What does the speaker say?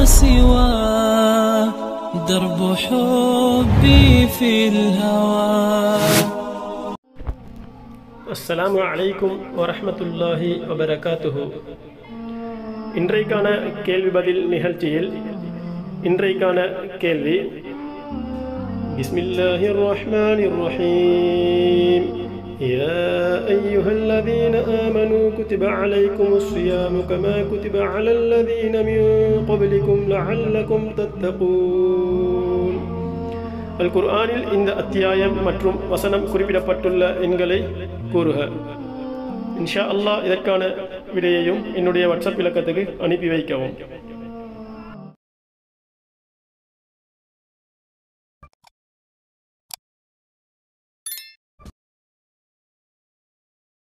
سواه درب حبي في الهوى அஸ்ஸலாமு அலைக்கும் வரஹ்மத்துல்லாஹி வபரகாத்துஹு இன்றைக்கான கேள்வி பதில் நிகழ்ச்சியில் இன்றைக்கான கேள்வி பிஸ்மில்லாஹிர் ரஹ்மானிர் ரஹீம் يا أيها الذين آمنوا كتب عليكم الصيام كما كتب على الذين من قبلكم لعلكم تتقون அல் குர்ஆனில் இந்த அத்தியாயம் மற்றும் வசனம் குறிப்பிடப்பட்டுள்ள எண்களை கூறுக இன்ஷா அல்லாஹ் இதற்கான விடையையும் என்னுடைய வாட்ஸ்அப் இலக்கத்துக்கு அனுப்பி வைக்கவும்